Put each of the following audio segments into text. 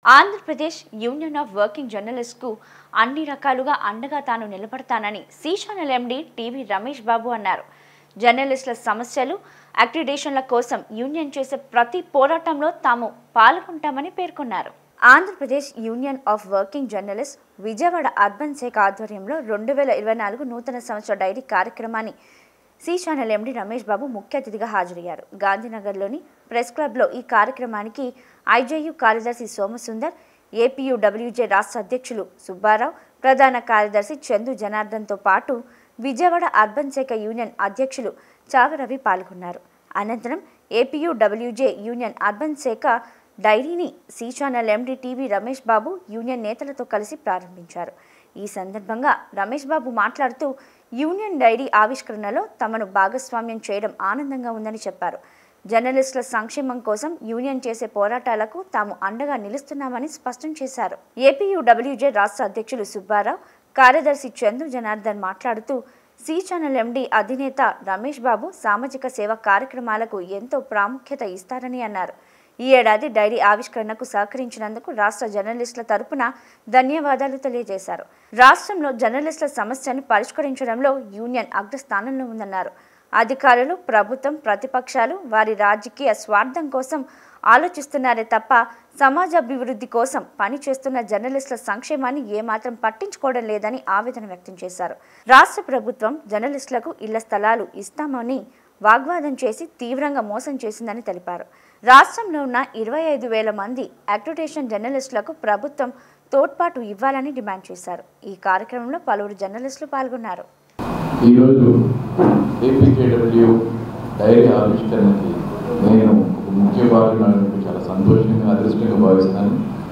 Andhra Pradesh union of working జర్నలిస్ట్కు అన్ని రకాలుగా అండగా తాను నిలబడతానని C channel MD TV Ramesh Babu అన్నారు జర్నలిస్టుల సమస్యలు అక్రిడేషన్ల కోసం యూనియన్ చేసే ప్రతి పోరాటంలో తాము పాల్గొంటామని పేర్కొన్నారు Andhra Pradesh union of working journalist Vijayawada urban శాఖ ఆధ్వర్యంలో రెండు వేల ఇరవై నాలుగు నూతన సంవత్సర డైరీ కార్యక్రమాన్ని C channel MD Ramesh Babu ముఖ్య అతిథిగా హాజరయ్యారు గాంధీనగర్లోని ప్రెస్ క్లబ్లో ఈ కార్యక్రమానికి ఐజేయు కార్యదర్శి సోమసుందర్ ఏపీయూడబ్ల్యూజే రాష్ట్ర అధ్యక్షులు సుబ్బారావు ప్రధాన కార్యదర్శి చందు జనార్దన్తో పాటు విజయవాడ అర్బన్ శాఖ యూనియన్ అధ్యక్షులు చాగరవి పాల్గొన్నారు అనంతరం ఏపీయూడబ్ల్యూజే యూనియన్ అర్బన్ శాఖ డైరీని C channel MD TV Ramesh Babu union నేతలతో కలిసి ప్రారంభించారు ఈ సందర్భంగా రమేష్ బాబు మాట్లాడుతూ యూనియన్ డైరీ ఆవిష్కరణలో తమను భాగస్వామ్యం చేయడం ఆనందంగా ఉందని చెప్పారు జర్నలిస్టుల సంక్షేమం కోసం యూనియన్ చేసే పోరాటాలకు తాము అండగా నిలుస్తున్నామని స్పష్టం చేశారు ఏపీయూడబ్ల్యూజే రాష్ట్ర అధ్యక్షులు సుబ్బారావు కార్యదర్శి చందు జనార్దన్ మాట్లాడుతూ సి ఛానల్ ఎండి అధినేత రమేష్ బాబు సామాజిక సేవ కార్యక్రమాలకు ఎంతో ప్రాముఖ్యత ఇస్తారని అన్నారు ఈ ఏడాది డైరీ ఆవిష్కరణకు సహకరించినందుకు రాష్ట్ర జర్నలిస్టుల తరపున ధన్యవాదాలు తెలియజేశారు రాష్ట్రంలో జర్నలిస్టుల సమస్యను పరిష్కరించడంలో యూనియన్ అగ్రస్థానంలో ఉందన్నారు అధికారులు ప్రభుత్వం ప్రతిపక్షాలు వారి రాజకీయ స్వార్థం కోసం ఆలోచిస్తున్నారే తప్ప సమాజ అభివృద్ధి కోసం పనిచేస్తున్న జర్నలిస్టుల సంక్షేమాన్ని ఏమాత్రం పట్టించుకోవడం లేదని ఆవేదన వ్యక్తం చేశారు రాష్ట్ర ప్రభుత్వం జర్నలిస్టులకు ఇళ్ల స్థలాలు ఇస్తామని వాగ్వాదం చేసి తీవ్రంగా మోసం చేసిందని తెలిపారు రాష్ట్రంలో ఉన్న ఇరవై ఐదు వేల మంది అక్రిడేషన్ జర్నలిస్టులకు ప్రభుత్వం తోడ్పాటు ఇవ్వాలని డిమాండ్ చేశారు ఈ కార్యక్రమంలో పలువురు జర్నలిస్టులు పాల్గొన్నారు ఈరోజు ఏపీకేడబ్ల్యూ డైరీ ఆవిష్కరణకి నేను ఒక ముఖ్య భాగమైనట్టు చాలా సంతోషంగా అదృష్టంగా భావిస్తాను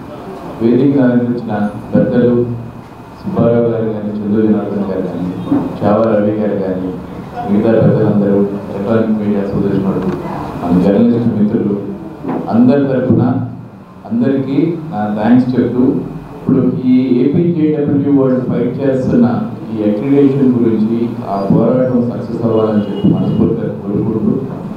వేదిక అందించిన పెద్దలు సుబ్బారావు గారు కానీ చంద్రు జనార్దన్ గారు కానీ చావా రవి గారు కానీ మిగతా పెద్దలందరూ ఎలక్ట్రానిక్ మీడియా సోదరులు మన జర్నలిస్ట్ మిత్రులు అందరి తరఫున అందరికీ నా థ్యాంక్స్ చెప్తూ ఇప్పుడు ఈ ఏపీజేడబ్ల్యూ వాళ్ళు ఫైట్ చేస్తున్న ఈ అక్రిడేషన్ గురించి ఆ పోరాటం సక్సెస్ అవ్వాలని చెప్పి మనస్ఫూర్తిగా కోరుకుంటూ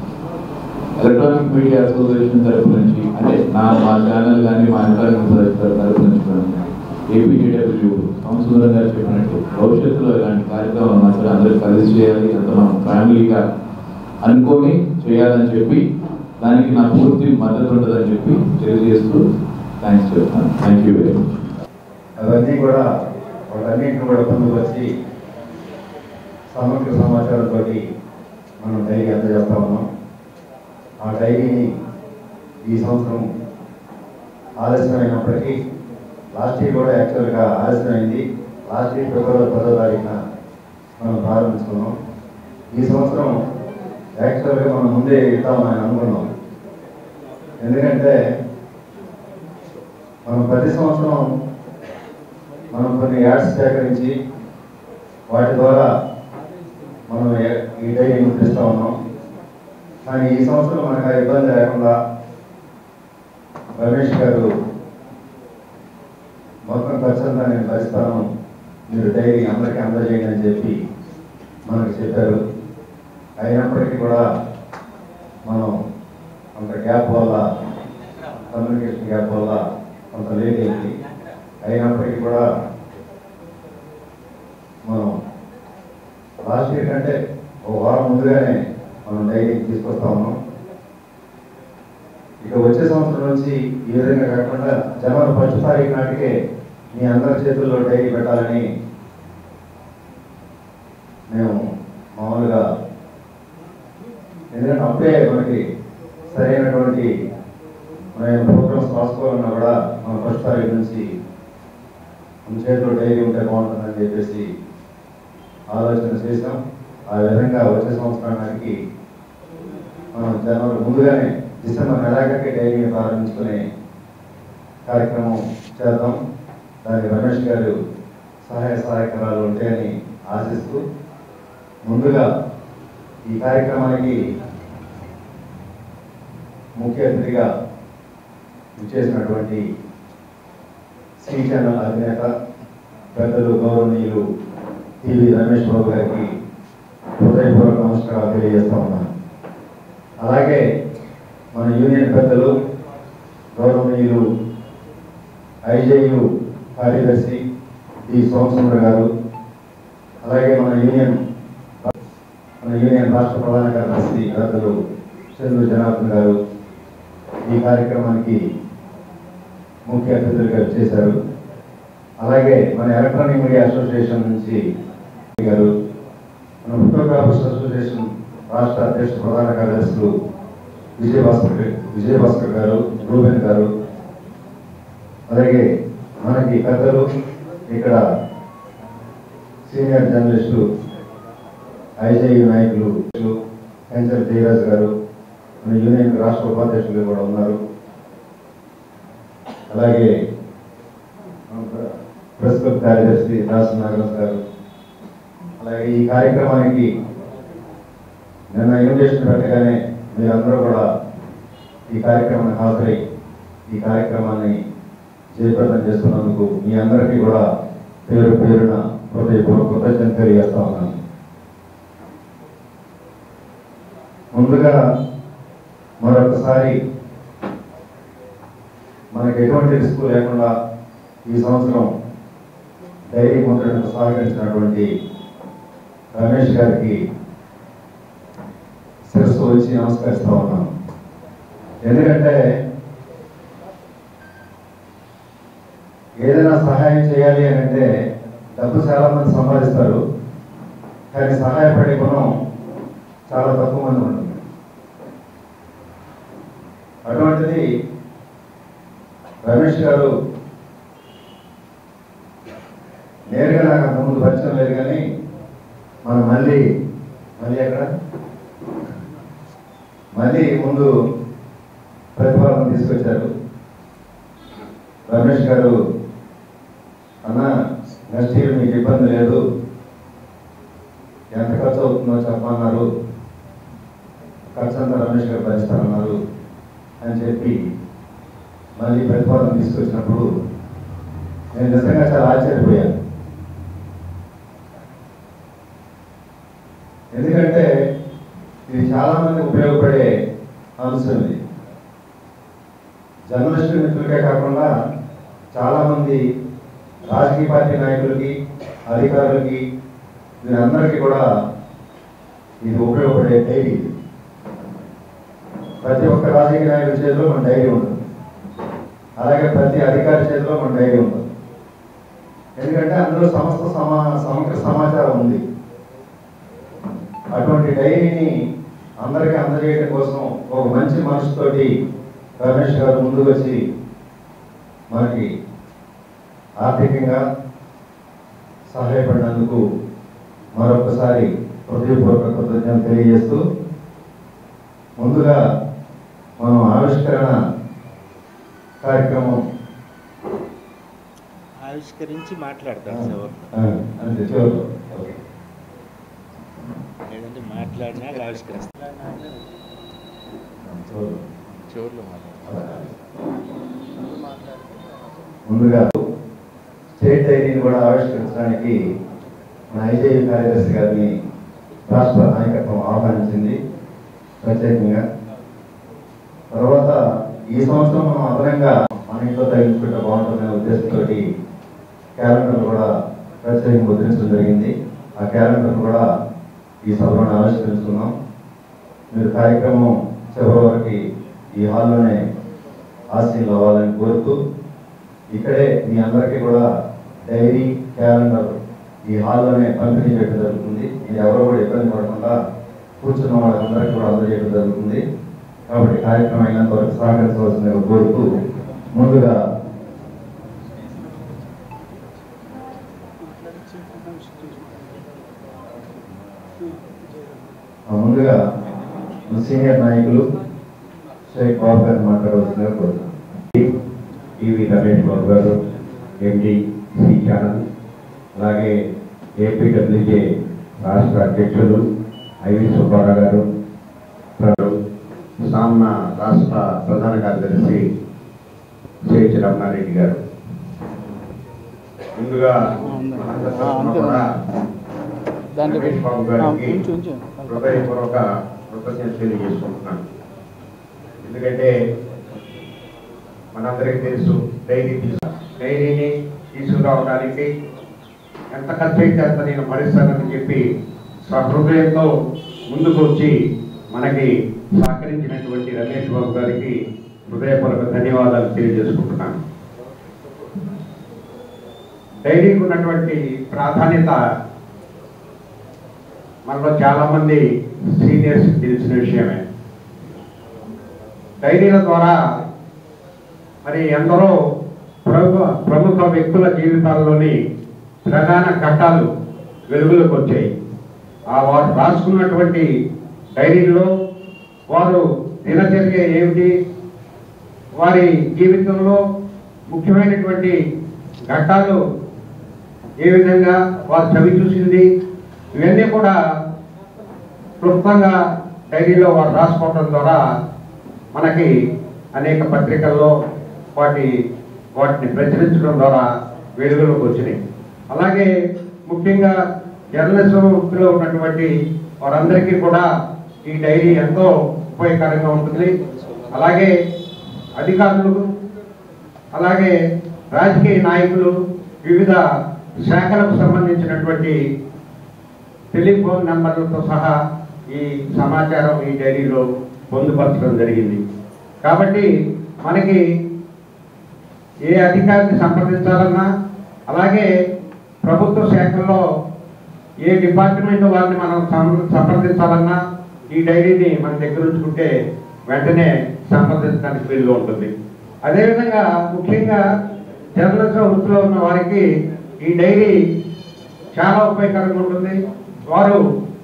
ఎలక్ట్రానిక్ మీడియా అసోసియేషన్ తరపు నుంచి అంటే నా మా ఛానల్ కానీ మా ఎలక్ట్రానిక్ అసోసియేషన్ తరపు నుంచి కూడా ఏపీజేడబ్ల్యూ సంసుందరం గారు చెప్పినట్టు భవిష్యత్తులో ఇలాంటి కార్యక్రమాలు ఉన్నా సరే అందరూ కలిసి చేయాలి అంత మనం ఫ్యామిలీగా అనుకొని చేయాలని చెప్పి దానికి నా పూర్తి మద్దతు ఉంటుందని చెప్పి తెలియజేస్తూ థ్యాంక్స్ చెప్తాను థ్యాంక్ యూ వెరీ మచ్ అవన్నీ కూడా వాటన్నింటిని కూడా పొందుపరిచి సమగ్ర సమాచారంతో మనం డైరీ అందజేస్తా ఉన్నాం ఆ డైరీని ఈ సంవత్సరం ఆలస్యమైనప్పటికీ లాస్ట్ ఇయర్ కూడా యాక్చువల్గా ఆలస్యమైంది లాస్ట్ ఇయర్ ఫిబ్రవరి పదో తారీఖున మనం ప్రారంభించుకున్నాం ఈ సంవత్సరం యాక్చువల్గా మనం ముందే ఇద్దామని అనుకున్నాం ఎందుకంటే మనం ప్రతి సంవత్సరం మనం కొన్ని యాడ్స్ సేకరించి వాటి ద్వారా మనం ఏ- ఈ డైరీ ముద్రిస్తూ ఉన్నాం కానీ ఈ సంవత్సరం మనకు ఆ ఇబ్బంది లేకుండా రమేష్ గారు మొత్తం ఖర్చంతా నేను భరిస్తాను మీరు డైరీ అందరికీ అందజేయండి అని చెప్పి మనకు చెప్పారు అయినప్పటికీ కూడా మనం కొంత గ్యాప్ వల్ల కమ్యూనికేషన్ గ్యాప్ వల్ల కొంత లేట్ అయింది అయినప్పటికీ కూడా మనం లాస్ట్ ఇయర్ కంటే ఒక వారం ముందుగానే మనం డైరీ తీసుకొస్తా ఉన్నాం ఇక వచ్చే సంవత్సరం నుంచి ఈ విధంగా కాకుండా జనవరి ఫస్ట్ తారీఖు నాటికే మీ అందరి చేతుల్లో డైరీ పెట్టాలని మేము మామూలుగా ఎందుకంటే అప్పుడే మనకి సరైనటువంటి మన ప్రోగ్రామ్స్ రాసుకోవాలన్నా కూడా మన ఫస్ట్ తారీఖు నుంచి మన చేతిలో డైరీ ఉంటే బాగుంటుందని చెప్పేసి ఆలోచన చేసాం ఆ విధంగా వచ్చే సంవత్సరానికి మనం జనవరి ముందుగానే డిసెంబర్ నెలాఖరికి డైరీని ప్రారంభించుకునే కార్యక్రమం చేద్దాం దానికి రమేష్ గారు సహాయ సహాయకరాలు ఉంటాయని ఆశిస్తూ ముందుగా ఈ కార్యక్రమానికి ముఖ్య అతిథిగా ఇచ్చేసినటువంటి శ్రీ ఛానల్ అధినేత పెద్దలు గౌరవనీయులు టీవీ రమేష్ బాబు గారికి హృదయపూర్వక నమస్కారాలు తెలియజేస్తా ఉన్నాను అలాగే మన యూనియన్ పెద్దలు గౌరవనీయులు ఐజేయు కార్యదర్శి డి సోమసుందర్ గారు అలాగే మన యూనియన్ మన యూనియన్ రాష్ట్ర ప్రధాన కార్యదర్శి పెద్దలు చంద్రు జనార్దన్ గారు ఈ కార్యక్రమానికి ముఖ్య అతిథులుగా చేశారు అలాగే మన ఎలక్ట్రానిక్ మీడియా అసోసియేషన్ నుంచి గారు మన ఫోటోగ్రాఫర్స్ అసోసియేషన్ రాష్ట్ర అధ్యక్ష ప్రధాన కార్యదర్శులు విజయభాస్కర్ విజయభాస్కర్ గారు రూబెన్ గారు అలాగే మనకి పెద్దలు ఇక్కడ సీనియర్ జర్నలిస్టు ఐజేయు నాయకులు కంచర్ జయరాజ్ గారు మన యూనియన్ రాష్ట్ర ఉపాధ్యక్షులు కూడా ఉన్నారు అలాగే ప్రెస్ క్లబ్ కార్యదర్శి దాస్ నాగరాజ్ గారు అలాగే ఈ కార్యక్రమానికి నిన్న ఇన్విటేషన్ పెట్టగానే మీరందరూ కూడా ఈ కార్యక్రమానికి హాజరై ఈ కార్యక్రమాన్ని జయప్రదం చేస్తున్నందుకు మీ అందరికీ కూడా పేరు పేరున హృదయపూర్వక కృతజ్ఞత తెలియజేస్తా ఉన్నాను ముందుగా మరొకసారి మనకి ఎటువంటి రిస్క్ లేకుండా ఈ సంవత్సరం డైరీ ముద్రణకు సహకరించినటువంటి రమేష్ గారికి శిరస్సు వచ్చి నమస్కరిస్తా ఉన్నాను ఎందుకంటే ఏదైనా సహాయం చేయాలి అని అంటే డబ్బు చాలా మంది సంపాదిస్తారు కానీ సహాయపడే గుణం చాలా తక్కువ మంది ఉంటుంది అటువంటిది రమేష్ గారు నేరుగా నాకు అంతకుముందు పరిచయం లేదు కానీ మనం మళ్ళీ మళ్ళీ ఎక్కడ మళ్ళీ ముందు ప్రతిపాదన తీసుకొచ్చారు రమేష్ గారు అన్న నెక్స్ట్ ఇయర్ మీకు ఇబ్బంది లేదు ఎంత ఖర్చు అవుతుందో చెప్పన్నారు ఖర్చు అంతా రమేష్ గారు భరిస్తారన్నారు అని చెప్పి మళ్ళీ ప్రతిపాదన తీసుకొచ్చినప్పుడు నేను నిజంగా చాలా ఆశ్చర్యపోయాను ఎందుకంటే ఇది చాలా మంది ఉపయోగపడే అంశం ఇది జర్నలిస్టు మిత్రులకే కాకుండా చాలా మంది రాజకీయ పార్టీ నాయకులకి అధికారులకి వీరందరికీ కూడా ఇది ఉపయోగపడే డైరీ ఇది. ప్రతి ఒక్క రాజకీయ నాయకుడి చేతిలో మన డైరీ ఉంటుంది అలాగే ప్రతి అధికారి చేతిలో మన డైరీ ఉంటుంది ఎందుకంటే అందులో సమస్త సమా సమగ్ర సమాచారం ఉంది అటువంటి డైరీని అందరికీ అందజేయడం కోసం ఒక మంచి మనసుతోటి రమేష్ గారు ముందుకు వచ్చి మనకి ఆర్థికంగా సహాయపడినందుకు మరొకసారి హృదయపూర్వక కృతజ్ఞతలు తెలియజేస్తూ ముందుగా మనం ఆవిష్కరణ కార్యక్రమం ఆవిష్కరించి మాట్లాడతారు సార్ ఆ, అంతే చివరిలో. ఓకే. లేదంటే మాట్లాడినా ఆవిష్కరిస్తారు చివరిలో. చివరిలో ముందుగా స్టేట్ డైరీని కూడా ఆవిష్కరించడానికి మన ఐజేయు కార్యదర్శి గారిని రాష్ట్ర నాయకత్వం ఆహ్వానించింది ప్రత్యేకంగా తర్వాత ఈ సంవత్సరం మనం అదనంగా మన ఇంట్లో తగ్గించుకుంటే బాగుంటుందనే ఉద్దేశంతో క్యాలెండర్ కూడా ప్రత్యేకంగా ముద్రించడం జరిగింది ఆ క్యాలెండర్ కూడా ఈ సభలో ఆవిష్కరించుకున్నాం మీరు కార్యక్రమం చివరి వరకు ఈ హాల్లోనే ఆశీలు అవ్వాలని కోరుతూ ఇక్కడే మీ అందరికీ కూడా డైరీ క్యాలెండర్ ఈ హాల్లోనే పంపిణీ చేయడం జరుగుతుంది మీరు ఎవరు కూడా ఇబ్బంది పడకుండా కూర్చున్న వాళ్ళందరికీ కూడా అందజేయడం జరుగుతుంది కాబట్టి కార్యక్రమం అయినంత వరకు సహకరించవలసిందిగా కోరుతూ ముందుగా ఆ, ముందుగా మన సీనియర్ నాయకులు షేక్ బాబు గారిని మాట్లాడవలసిందిగా కోరుతున్నాను టీవీ రమేష్ బాబు గారు ఎండి సి ఛానల్ అలాగే ఏపీడబ్ల్యూజే రాష్ట్ర అధ్యక్షులు ఐవి సుబ్బారావు గారు ప్ర- సామ్న రాష్ట్ర ప్రధాన కార్యదర్శి సిహెచ్ రమణారెడ్డి గారు ముందుగా మనందరి తరఫున కూడా రమేష్ బాబు గారికి హృదయపూర్వక కృతజ్ఞత తెలియజేసుకుంటున్నాను ఎందుకంటే మనందరికీ తెలుసు డైలీ తీసు డైరీని తీసుకురావడానికి ఎంత ఖర్చు అయితే అంత నేను భరిస్తానని చెప్పి సహృదయంతో ముందుకు వచ్చి మనకి సహకరించినటువంటి రమేష్ బాబు గారికి హృదయపూర్వక ధన్యవాదాలు తెలియజేసుకుంటున్నాను డైరీకి ఉన్నటువంటి ప్రాధాన్యత మనలో చాలా మంది సీనియర్స్ తెలిసిన విషయమే డైరీల ద్వారా మరి ఎందరో ప్రముఖ ప్రముఖ వ్యక్తుల జీవితాల్లోని ప్రధాన ఘట్టాలు వెలుగులోకి వచ్చాయి ఆ వారు రాసుకున్నటువంటి డైరీలో వారు దినచర్య ఏమిటి వారి జీవితంలో ముఖ్యమైనటువంటి ఘట్టాలు ఏ విధంగా వారు చవి చూసింది ఇవన్నీ కూడా క్లుప్తంగా డైరీలో వారు రాసుకోవడం ద్వారా మనకి అనేక పత్రికల్లో వాటి వాటిని ప్రచురించడం ద్వారా వెలుగులోకి వచ్చినాయి అలాగే ముఖ్యంగా జర్నలిజం వృత్తిలో ఉన్నటువంటి వారందరికీ కూడా ఈ డైరీ ఎంతో ఉపయోగకరంగా ఉంటుంది అలాగే అధికారులు అలాగే రాజకీయ నాయకులు వివిధ శాఖలకు సంబంధించినటువంటి టెలిఫోన్ నెంబర్లతో సహా ఈ సమాచారం ఈ డైరీలో పొందుపరచడం జరిగింది కాబట్టి మనకి ఏ అధికారిని సంప్రదించాలన్నా అలాగే ప్రభుత్వ శాఖల్లో ఏ డిపార్ట్మెంట్ వారిని మనం సం- సంప్రదించాలన్నా ఈ డైరీని మన దగ్గర ఉంచుకుంటే వెంటనే సంప్రదించడానికి వీలు ఉంటుంది అదేవిధంగా ముఖ్యంగా జర్నలిజం వృత్తిలో ఉన్న వారికి ఈ డైరీ చాలా ఉపయోగకరంగా ఉంటుంది వారు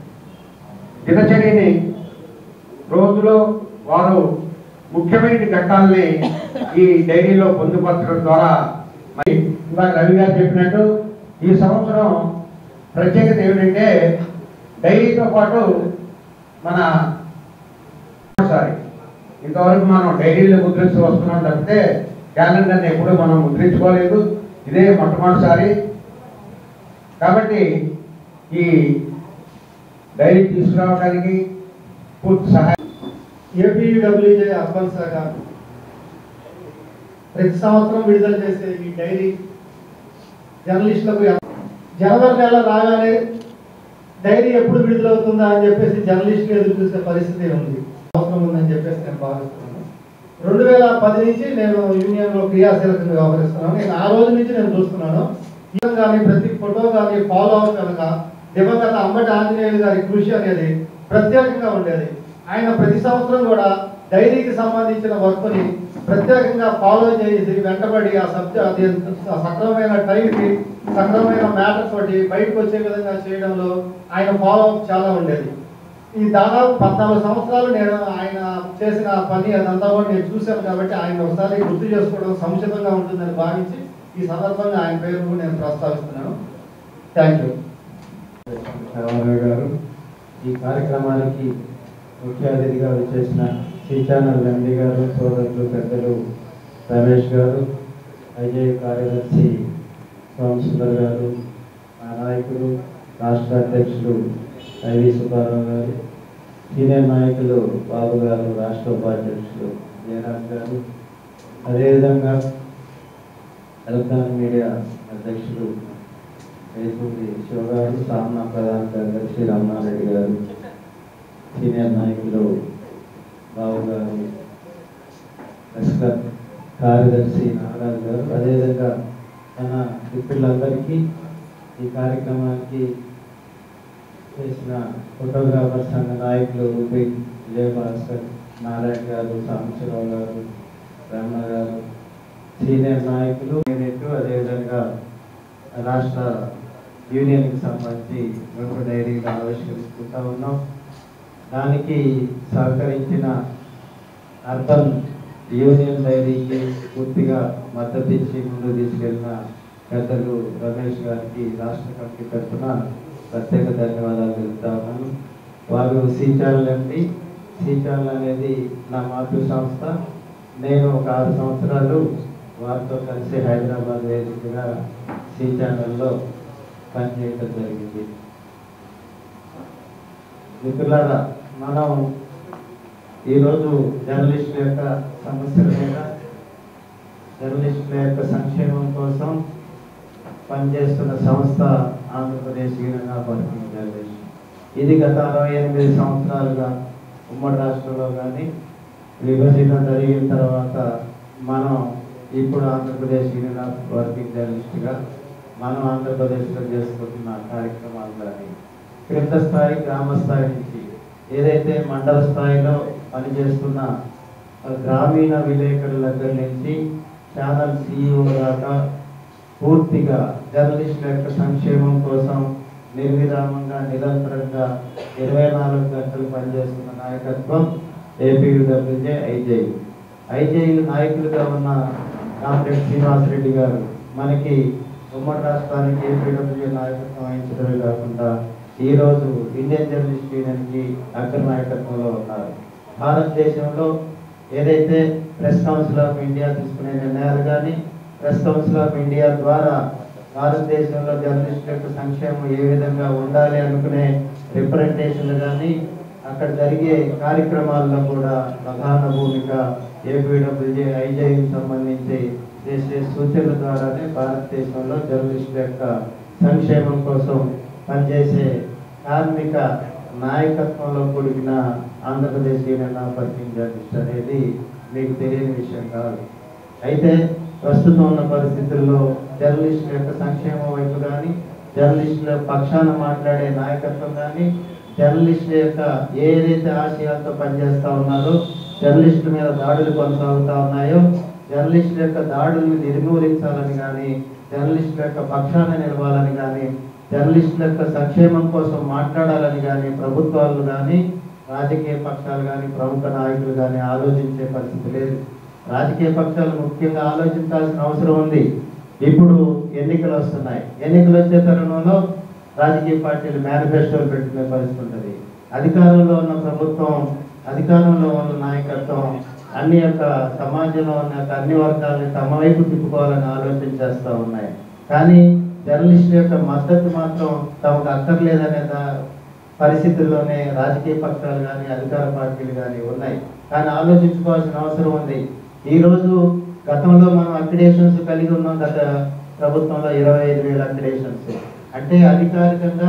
దినచర్యని రోజులో వారు ముఖ్యమైన ఘట్టాలని ఈ డైరీలో పొందుపరచడం ద్వారా మరి ఇందాక రవి గారు చెప్పినట్టు ఈ సంవత్సరం ప్రత్యేకత ఏమిటంటే డైరీతో పాటు మన సారీ ఇంతవరకు మనం డైరీలో ముద్రించి వస్తున్నాం తప్పితే క్యాలెండర్ని ఎప్పుడూ మనం ముద్రించుకోలేదు ఇదే మొట్టమొదటిసారి కాబట్టి ఈ డైరీ తీసుకురావడానికి పూర్తి సహాయం ఏపీడబ్ల్యూజే అర్బన్ శాఖ ప్రతి సంవత్సరం విడుదల చేసే ఈ డైరీ జర్నలిస్టులకు ఎం- జనవరి నెల రాగానే డైరీ ఎప్పుడు విడుదలవుతుందా అని చెప్పేసి జర్నలిస్టులు ఎదురు చూసే పరిస్థితి ఉంది అవసరం ఉందని చెప్పేసి నేను భావిస్తున్నాను రెండు వేల పది నుంచి నేను యూనియన్లో క్రియాశీలకంగా వ్యవహరిస్తున్నాను నేను ఆ రోజు నుంచి నేను చూస్తున్నాను ఈయన కానీ ప్రతి ఫోటో కానీ ఫాలో అప్ కనుక దివంగత అంబటి ఆంజనేయులు గారి కృషి అనేది ప్రత్యేకంగా ఉండేది ఆయన ప్రతి సంవత్సరం కూడా డైరీకి సంబంధించిన వర్క్ని ప్రత్యేకంగా ఫాలో చేసి వెంటబడి ఆ సబ్జెక్ట్ అది సక్రమమైన టైంకి సక్రమమైన మ్యాటర్ తోటి బయటకు వచ్చే విధంగా చేయడంలో ఆయన ఫాలో అప్ చాలా ఉండేది ఈ దాదాపు పద్నాలుగు సంవత్సరాలు నేను ఆయన చేసిన పని అదంతా కూడా నేను చూశాను కాబట్టి ఆయన ఒకసారి గుర్తు చేసుకోవడం సముచితంగా ఉంటుందని భావించి ఈ సందర్భంగా ఆయన పేరు కూడా నేను ప్రస్తావిస్తున్నాను థ్యాంక్ యూ రామారావు గారు ఈ కార్యక్రమానికి ముఖ్య అతిథిగా వచ్చేసిన సి ఛానల్ ఎండి గారు సోదరులు పెద్దలు రమేష్ గారు ఐజే కార్యదర్శి సోమసుందర్ గారు మా నాయకులు రాష్ట్ర అధ్యక్షులు ఐవి సుబ్బారావు గారు సీనియర్ నాయకులు బాబు గారు రాష్ట్ర ఉపాధ్యక్షులు జయరాజ్ గారు అదేవిధంగా ఎలక్ట్రానిక్ మీడియా అధ్యక్షులు వేసూరి శివ గారు సామనా ప్రధాన కార్యదర్శి రమణారెడ్డి గారు సీనియర్ నాయకులు బాబు గారు లష్కర్ కార్యదర్శి నాగరాజు గారు అదేవిధంగా మన మిత్రులందరికీ ఈ కార్యక్రమానికి చేసిన ఫోటోగ్రాఫర్ సంఘ నాయకులు రూపి విజయభాస్కర్ నారాయణ గారు సాంబశివరావు గారు రమణ గారు సీనియర్ నాయకులు యూనిట్ అదేవిధంగా రాష్ట్ర యూనియన్కి సంబంధించి రెండు డైరీలు ఆవిష్కరించుకుంటా ఉన్నాం దానికి సహకరించిన అర్బన్ యూనియన్ డైరీకి పూర్తిగా మద్దతు ఇచ్చి ముందుకు తీసుకెళ్ళిన పెద్దలు రమేష్ గారికి రాష్ట్ర కమిటీ తరఫున ప్రత్యేక ధన్యవాదాలు తెలుపుతా ఉన్నాను వారు C channel MD C channel అనేది నా మాతృ సంస్థ నేను ఒక ఆరు సంవత్సరాలు వారితో కలిసి హైదరాబాద్ వేదికగా సి ఛానల్లో పనిచేయడం జరిగింది మిత్రులారా మనం ఈరోజు జర్నలిస్టుల యొక్క సమస్యల మీద జర్నలిస్టుల యొక్క సంక్షేమం కోసం పనిచేస్తున్న సంస్థ Andhra Pradesh union of working journalist ఇది గత అరవై ఎనిమిది సంవత్సరాలుగా ఉమ్మడి రాష్ట్రంలో కానీ విభజన జరిగిన తర్వాత మనం ఇప్పుడు ఆంధ్రప్రదేశ్ యూనియన్ ఆఫ్ వర్కింగ్ జర్నలిస్ట్గా మనం ఆంధ్రప్రదేశ్లో చేసుకుంటున్న కార్యక్రమాలు కానీ క్రింద స్థాయి గ్రామ స్థాయి నుంచి ఏదైతే మండల స్థాయిలో పనిచేస్తున్న ఆ, గ్రామీణ విలేకరుల దగ్గర నుంచి ఛానల్ సిఇఓ దాకా పూర్తిగా జర్నలిస్టుల యొక్క సంక్షేమం కోసం నిర్విరామంగా నిరంతరంగా ఇరవై నాలుగు గంటలు పనిచేస్తున్న నాయకత్వం ఏపీడబ్ల్యూజే ఐజేయు ఐజేయు నాయకులుగా ఉన్న కామ్రేడ్ శ్రీనివాస్ రెడ్డి గారు మనకి ఉమ్మడి రాష్ట్రానికి ఏపీడబ్ల్యూజే నాయకత్వం వహించడమే కాకుండా ఈరోజు ఇండియన్ జర్నలిస్ట్ యూనియన్కి అగ్ర నాయకత్వంలో ఉన్నారు భారతదేశంలో ఏదైతే ప్రెస్ కౌన్సిల్ ఆఫ్ ఇండియా తీసుకునే నిర్ణయాలు కానీ ప్రెస్ కౌన్సిల్ ఆఫ్ ఇండియా ద్వారా భారతదేశంలో జర్నలిస్టుల యొక్క సంక్షేమం ఏ విధంగా ఉండాలి అనుకునే రిప్రజెంటేషన్లు కానీ అక్కడ జరిగే కార్యక్రమాల్లో కూడా ప్రధాన భూమిక ఏపీడబ్ల్యూజే ఐజేకి సంబంధించి చేసే సూచనల ద్వారానే భారతదేశంలో జర్నలిస్టుల యొక్క సంక్షేమం కోసం పనిచేసే కార్మిక నాయకత్వంలో కూడిన Andhra Pradesh union of working journalist అనేది మీకు తెలియని విషయం కాదు అయితే ప్రస్తుతం ఉన్న పరిస్థితుల్లో జర్నలిస్టుల యొక్క సంక్షేమం వైపు కానీ జర్నలిస్టుల పక్షాన మాట్లాడే నాయకత్వం కానీ జర్నలిస్టుల యొక్క ఏదైతే ఆశయాలతో పనిచేస్తూ ఉన్నారో జర్నలిస్టుల మీద దాడులు కొనసాగుతూ ఉన్నాయో జర్నలిస్టుల యొక్క దాడుల్ని నిర్మూలించాలని కానీ జర్నలిస్టుల యొక్క పక్షాన నిలవాలని కానీ జర్నలిస్టుల యొక్క సంక్షేమం కోసం మాట్లాడాలని కానీ ప్రభుత్వాలు కానీ రాజకీయ పక్షాలు కానీ ప్రముఖ నాయకులు కానీ ఆలోచించే పరిస్థితి లేదు రాజకీయ పక్షాలు ముఖ్యంగా ఆలోచించాల్సిన అవసరం ఉంది ఇప్పుడు ఎన్నికలు వస్తున్నాయి ఎన్నికలు వచ్చే తరుణంలో రాజకీయ పార్టీలు మేనిఫెస్టోలు పెట్టుకునే పరిస్థితి ఉంటుంది అధికారంలో ఉన్న ప్రభుత్వం అధికారంలో ఉన్న నాయకత్వం అన్ని యొక్క సమాజంలో ఉన్న యొక్క అన్ని వర్గాలని తమ వైపు తిప్పుకోవాలని ఆలోచన చేస్తూ ఉన్నాయి కానీ జర్నలిస్టుల యొక్క మద్దతు మాత్రం తమకు అక్కర్లేదనే దా- పరిస్థితుల్లోనే రాజకీయ పక్షాలు కానీ అధికార పార్టీలు కానీ ఉన్నాయి కానీ ఆలోచించుకోవాల్సిన అవసరం ఉంది ఈ రోజు గతంలో మనం అక్రిడేషన్స్ కలిగి ఉన్నాం గత ప్రభుత్వంలో ఇరవై ఐదు వేల అక్రిడేషన్స్ అంటే అధికారికంగా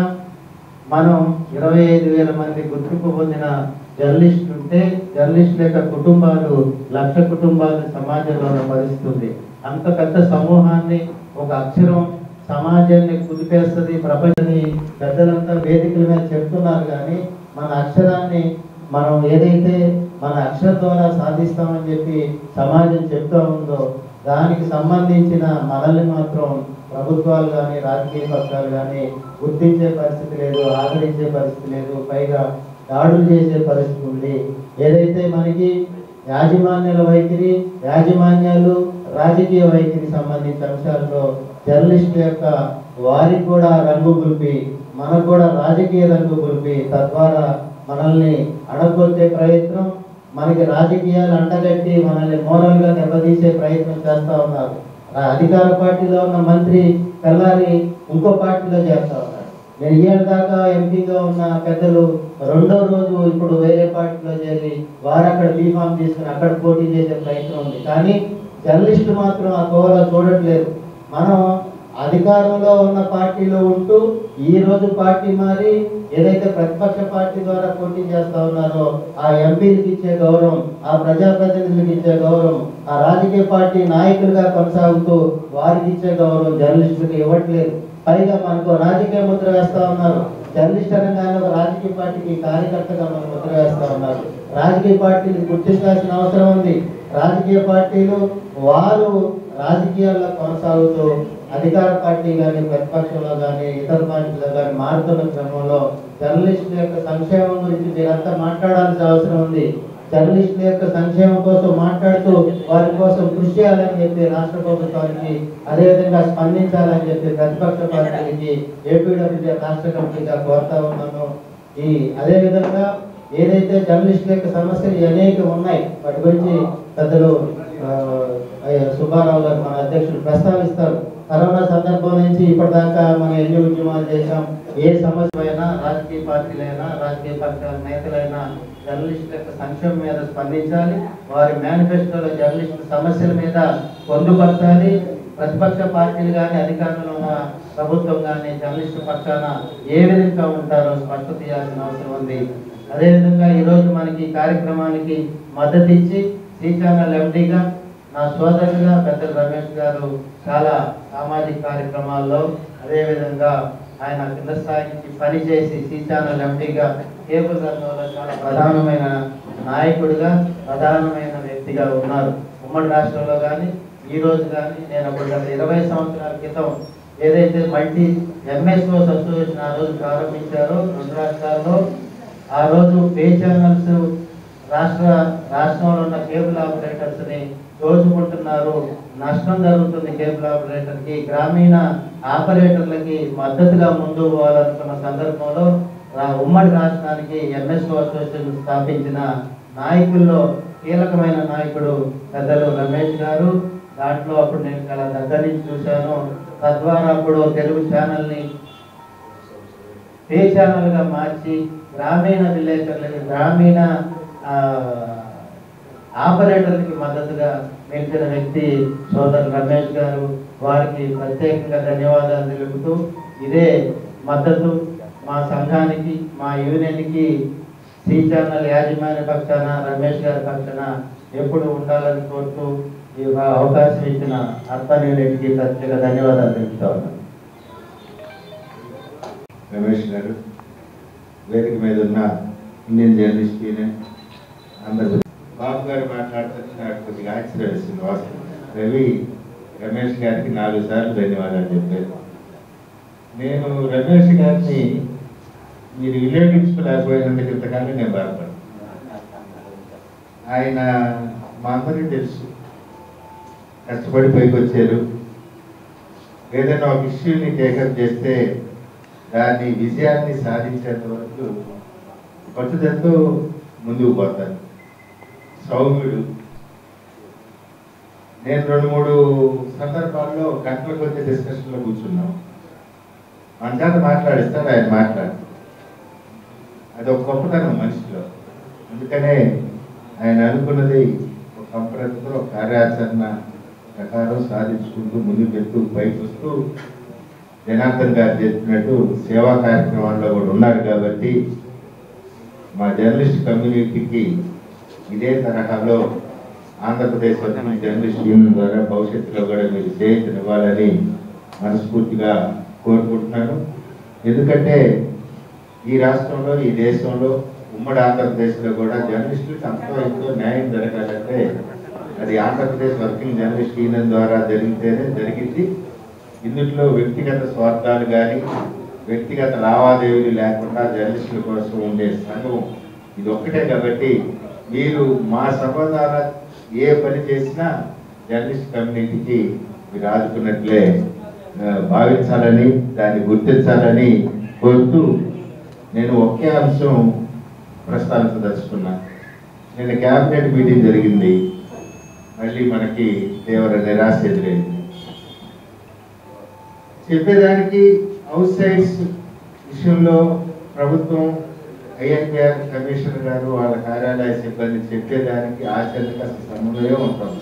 మనం ఇరవై ఐదు వేల మంది గుర్తింపు పొందిన జర్నలిస్టులు ఉంటే జర్నలిస్టుల యొక్క కుటుంబాలు లక్ష కుటుంబాలు సమాజంలో ఉన్న పరిస్థితి ఉంది అంత పెద్ద సమూహాన్ని ఒక అక్షరం సమాజాన్ని కుదిపేస్తుంది ప్రపంచాన్ని పెద్దలంతా వేదికల మీద చెప్తున్నారు కానీ మన అక్షరాన్ని మనం ఏదైతే మన అక్షరం ద్వారా సాధిస్తామని చెప్పి సమాజం చెప్తా ఉందో దానికి సంబంధించిన మనల్ని మాత్రం ప్రభుత్వాలు కానీ రాజకీయ పక్షాలు కానీ గుర్తించే పరిస్థితి లేదు ఆదరించే పరిస్థితి లేదు పైగా దాడులు చేసే పరిస్థితి ఉంది ఏదైతే మనకి యాజమాన్యాల వైఖరి యాజమాన్యాలు రాజకీయ వైఖరి సంబంధించిన అంశాల్లో జర్నలిస్టుల యొక్క వారికి కూడా రంగు గురిపి మనకు కూడా రాజకీయ రంగు గురిపి తద్వారా మనల్ని అడగొట్టే ప్రయత్నం మనకి రాజకీయాలు అంటగట్టి మనల్ని మోరల్ గా దెబ్బతీసే ప్రయత్నం చేస్తా ఉన్నారు ఆ అధికార పార్టీలో ఉన్న మంత్రి తెల్లారి ఇంకో పార్టీలో చేస్తా ఉన్నారు నేను ఏళ్ళ దాకా ఎంపీగా ఉన్న పెద్దలు రెండో రోజు ఇప్పుడు వేరే పార్టీలో చేరి వారు అక్కడ బీఫామ్ తీసుకుని అక్కడ పోటీ చేసే ప్రయత్నం ఉంది కానీ జర్నలిస్టు మాత్రం ఆ కోవలో చూడట్లేదు మనం అధికారంలో ఉన్న పార్టీలో ఉంటూ ఈ రోజు పార్టీ మారి ఏదైతే ప్రతిపక్ష పార్టీ ద్వారా పోటీ చేస్తా ఉన్నారో ఆ ఎంపీలకు ఇచ్చే గౌరవం ఆ ప్రజాప్రతినిధులకు ఇచ్చే గౌరవం ఆ రాజకీయ పార్టీ నాయకులుగా కొనసాగుతూ వారికి ఇచ్చే గౌరవం జర్నలిస్టులకు ఇవ్వట్లేదు పైగా మనకు రాజకీయ ముద్ర వేస్తా ఉన్నారు జర్నలిస్ట్ అనగానే ఒక రాజకీయ పార్టీకి కార్యకర్తగా మనం ముద్ర వేస్తా ఉన్నారు రాజకీయ పార్టీలు గుర్తించాల్సిన అవసరం ఉంది రాజకీయ పార్టీలు వారు రాజకీయాల్లో కొనసాగుతూ అధికార పార్టీ కానీ ప్రతిపక్షంలో కానీ ఇతర పార్టీలో కానీ మారుతున్న క్రమంలో జర్నలిస్టుల యొక్క సంక్షేమం గురించి మీరంతా మాట్లాడాల్సిన అవసరం ఉంది జర్నలిస్టుల యొక్క సంక్షేమం కోసం మాట్లాడుతూ వారి కోసం కృషి చేయాలని చెప్పి రాష్ట్ర ప్రభుత్వానికి అదేవిధంగా స్పందించాలని చెప్పి ప్రతిపక్ష పార్టీలకి ఏపీడబ్ల్యూజే రాష్ట్ర కమిటీగా కోరుతా ఉన్నాను ఈ అదేవిధంగా ఏదైతే జర్నలిస్టుల యొక్క సమస్యలు అనేక ఉన్నాయి వాటి గురించి పెద్దలు ఆ, అయ్య సుబ్బారావు గారు మన అధ్యక్షులు ప్రస్తావిస్తారు కరోనా సందర్భం నుంచి ఇప్పటిదాకా మనం ఎన్ని ఉద్యమాలు చేశాం ఏ సమస్య అయినా రాజకీయ పార్టీలైనా రాజకీయ పక్షాల నేతలైనా జర్నలిస్టుల యొక్క సంక్షేమం మీద స్పందించాలి వారి మేనిఫెస్టోలో జర్నలిస్టుల సమస్యల మీద పొందుపరచాలి ప్రతిపక్ష పార్టీలు కానీ అధికారంలో ఉన్న ప్రభుత్వం కానీ జర్నలిస్టు పక్షాన ఏ విధంగా ఉంటారో స్పష్టత చేయాల్సిన అవసరం ఉంది అదేవిధంగా ఈరోజు మనకి ఈ కార్యక్రమానికి మద్దతు ఇచ్చి సి ఛానల్ ఎండీగా నా సోదరుగా పెద్దలు రమేష్ గారు చాలా సామాజిక కార్యక్రమాల్లో అదేవిధంగా ఆయన కింద స్థాయి నుంచి పనిచేసి సి ఛానల్ ఎండీగా కేబుల్ రంగంలో చాలా ప్రధానమైన నాయకుడిగా ప్రధానమైన వ్యక్తిగా ఉన్నారు ఉమ్మడి రాష్ట్రంలో కానీ ఈ రోజు కానీ నేను అప్పుడు గత ఇరవై సంవత్సరాల క్రితం ఏదైతే మల్టీ ఎంఎస్ఓస్ అసోసియేషన్ ఆ రోజు ప్రారంభించారో రెండు రాష్ట్రాల్లో ఆ రోజు పే ఛానల్స్ రాష్ట్ర రాష్ట్రంలో ఉన్న కేబుల్ ఆపరేటర్స్ ని దోచుకుంటున్నారు నష్టం జరుగుతుంది కేబుల్ ఆపరేటర్ కి గ్రామీణ ఆపరేటర్లకి మద్దతుగా ముందుకు పోవాలనుకున్న సందర్భంలో రా- ఉమ్మడి రాష్ట్రానికి ఎంఎస్ఓ అసోసియేషన్ స్థాపించిన నాయకుల్లో కీలకమైన నాయకుడు పెద్దలు రమేష్ గారు దాంట్లో అప్పుడు నేను చాలా దగ్గర నుంచి చూశాను తద్వారా అప్పుడు తెలుగు ఛానల్ని పే ఛానల్గా మార్చి గ్రామీణ విలేకరులకి గ్రామీణ ఆ, ఆపరేటర్లకి మద్దతుగా నిలిచిన వ్యక్తి సోదరు రమేష్ గారు వారికి ప్రత్యేకంగా ధన్యవాదాలు తెలుపుతూ ఇదే మద్దతు మా సంఘానికి మా యూనియన్కి సి ఛానల్ యాజమాన్య పక్షాన రమేష్ గారి పక్షాన ఎప్పుడు ఉండాలని కోరుతూ ఈ అవకాశం ఇచ్చిన అర్బన్ యూనిట్కి ప్రత్యేక ధన్యవాదాలు తెలుపుతా ఉన్నాను రమేష్ గారు వేదిక మీద ఉన్న ఇండియన్ జర్నలిస్ట్ యూనియన్ అందరు బాబు గారు మాట్లాడుతుంటే నాకు కొద్దిగా ఆశ్చర్యం వేసింది వాస్తవం రవి రమేష్ గారికి నాలుగు సార్లు ధన్యవాదాలు చెప్పారు నేను రమేష్ గారిని మీరు వినియోగించుకోలేకపోయినందుకు ఇంతకాలం నేను బాధపడ్డాను ఆయన మా అందరికీ తెలుసు కష్టపడి పైకి వచ్చారు ఏదైనా ఒక ఇష్యూని టేకప్ చేస్తే దాన్ని విజయాన్ని సాధించేంత వరకు పట్టుదలతో ముందుకు పోతారు సౌమ్యుడు నేను రెండు మూడు సందర్భాల్లో గంటల కొద్ది డిస్కషన్లో కూర్చున్నాం మన చేత మాట్లాడిస్తారు ఆయన మాట్లాడు అది ఒక గొప్పతనం మనిషిలో అందుకనే ఆయన అనుకున్నది ఒక కంపరంతో ఒక కార్యాచరణ ప్రకారం సాధించుకుంటూ ముందుకు వెళ్తూ పైకి వస్తూ జనార్దన్ గారు చెప్పినట్టు సేవా కార్యక్రమాల్లో కూడా ఉన్నారు కాబట్టి మా జర్నలిస్ట్ కమ్యూనిటీకి ఇదే తరహాలో ఆంధ్రప్రదేశ్ వర్కింగ్ జర్నలిస్ట్ యూనియన్ ద్వారా భవిష్యత్తులో కూడా మీరు చేయించనివ్వాలని మనస్ఫూర్తిగా కోరుకుంటున్నాను ఎందుకంటే ఈ రాష్ట్రంలో ఈ దేశంలో ఉమ్మడి ఆంధ్రప్రదేశ్లో కూడా జర్నలిస్టులకు అంతో ఎంతో న్యాయం జరగాలంటే అది ఆంధ్రప్రదేశ్ వర్కింగ్ జర్నలిస్ట్ యూనియన్ ద్వారా జరిగితేనే జరిగింది ఇందులో వ్యక్తిగత స్వార్థాలు కానీ వ్యక్తిగత లావాదేవీలు లేకుండా జర్నలిస్టుల కోసం ఉండే సంఘం ఇది ఒక్కటే కాబట్టి మీరు మా సంబంధాల ఏ పని చేసినా జర్నలిస్ట్ కమ్యూనిటీకి మీరు ఆదుకున్నట్లే ఆ, భావించాలని దాన్ని గుర్తించాలని కోరుతూ నేను ఒకే అంశం ప్రస్తావించదలుచుకున్నా నిన్న క్యాబినెట్ మీటింగ్ జరిగింది మళ్ళీ మనకి తీవ్ర నిరాశ ఎదురైంది చెప్పేదానికి అవుట్ సైడ్స్ విషయంలో ప్రభుత్వం ఐఎన్పిఆర్ కమిషనర్ గారు వాళ్ళ కార్యాలయ సిబ్బంది చెప్పేదానికి ఆచరణకు అసలు సమన్వయం ఉంటుంది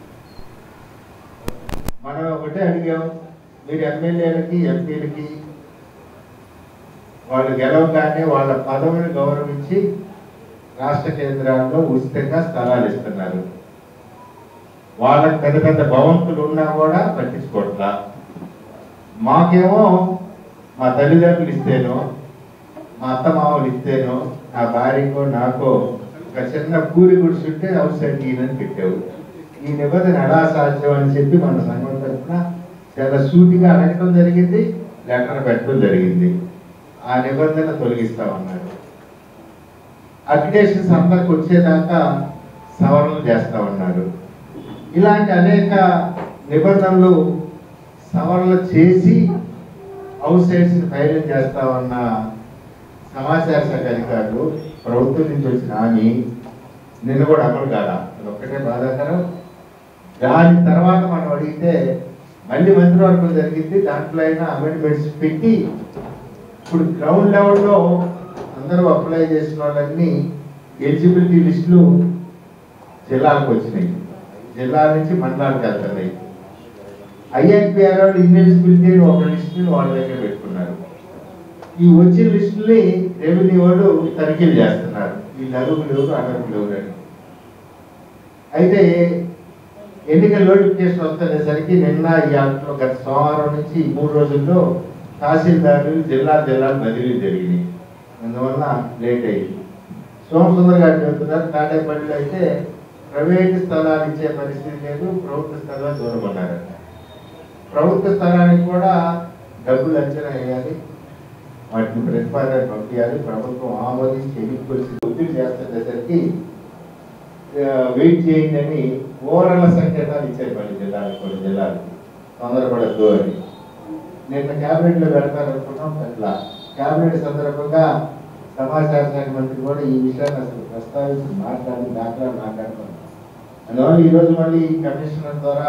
మనం ఒకటే అడిగాం మీరు ఎమ్మెల్యేలకి ఎంపీలకి వాళ్ళు గెలవగానే వాళ్ళ పదవిని గౌరవించి రాష్ట్ర కేంద్రాల్లో ఉచితంగా స్థలాలు ఇస్తున్నారు వాళ్ళకి పెద్ద పెద్ద భవంతులు ఉన్నా కూడా పట్టించుకోవట్లా మాకేమో మా తల్లిదండ్రులు ఇస్తేనో మా అత్త మామూలు ఇస్తేనో నా భార్యకో నాకో ఒక చిన్న పూరి గుడిసుంటే అవసరం ఈయనని పెట్టావు ఈ నిబంధన ఎలా సాధ్యం అని చెప్పి మన సంఘం తరఫున చాలా సూటిగా అడగటం జరిగింది లెటర్ పెట్టడం జరిగింది ఆ నిబంధన తొలగిస్తామన్నారు అప్లికేషన్స్ అందరికి వచ్చేదాకా సవరణలు చేస్తామన్నారు ఇలాంటి అనేక నిబంధనలు సవరణలు చేసి హౌస్ సైడ్స్ ఫైలింగ్ చేస్తామన్న సమాచార శాఖ అధికారులు ప్రభుత్వం నుంచి వచ్చిన హామీ నిన్న కూడా అమలు కాల అది ఒక్కటే బాధాకరం దాని తర్వాత మనం అడిగితే మళ్ళీ మంత్రివర్గం జరిగింది దాంట్లో అయినా అమెండ్మెంట్స్ పెట్టి ఇప్పుడు గ్రౌండ్ లెవెల్లో అందరూ అప్లై చేసిన వాళ్ళన్నీ ఎలిజిబిలిటీ లిస్టులు జిల్లాలకు వచ్చినాయి జిల్లా నుంచి మండలాలకు వెళ్తున్నాయి ఐఎన్పిఆర్ వాళ్ళు ఇన్ఎలిజిబిలిటీ ఒక లిస్టుని వాళ్ళ దగ్గర పెట్టుకున్నారు ఈ వచ్చిన లిస్టుని రెవెన్యూ వాళ్ళు తనిఖీలు చేస్తున్నారు వీళ్ళు అరువులు ఎవరు అనర్హులు ఎవరు అని అయితే ఎన్నికల నోటిఫికేషన్ వస్తునేసరికి నిన్న ఈ ఆటలో గత సోమవారం నుంచి ఈ మూడు రోజుల్లో తహసీల్దారులు జిల్లా జిల్లా బదిలీ జరిగినాయి అందువల్ల లేట్ అయింది సోమసుందర్ గారు చెబుతున్నారు తాడేపల్లిలో అయితే ప్రైవేటు స్థలాలు ఇచ్చే పరిస్థితి లేదు ప్రభుత్వ స్థలాలు దూరం ఉన్నారట ప్రభుత్వ స్థలానికి కూడా డబ్బులు అంచనా వేయాలి వాటిని ప్రతిపాదన పంపించాలి ప్రభుత్వం ఆమోదించి ఎన్నికలు ఒత్తిడి చేస్తుండేసరికి వెయిట్ చేయండి అని ఓరల సంకేతాలు ఇచ్చారు కొన్ని జిల్లాలకు కొన్ని జిల్లాలకు తొందరపడద్దు అని నిన్న క్యాబినెట్ లో పెడతారనుకున్నాం అట్లా క్యాబినెట్ సందర్భంగా సమాచార శాఖ మంత్రి కూడా ఈ విషయాన్ని అసలు ప్రస్తావించి మాట్లాడి దాఖలా మాట్లాడుతున్నాం అందువల్ల ఈరోజు మళ్ళీ ఈ కమిషనర్ ద్వారా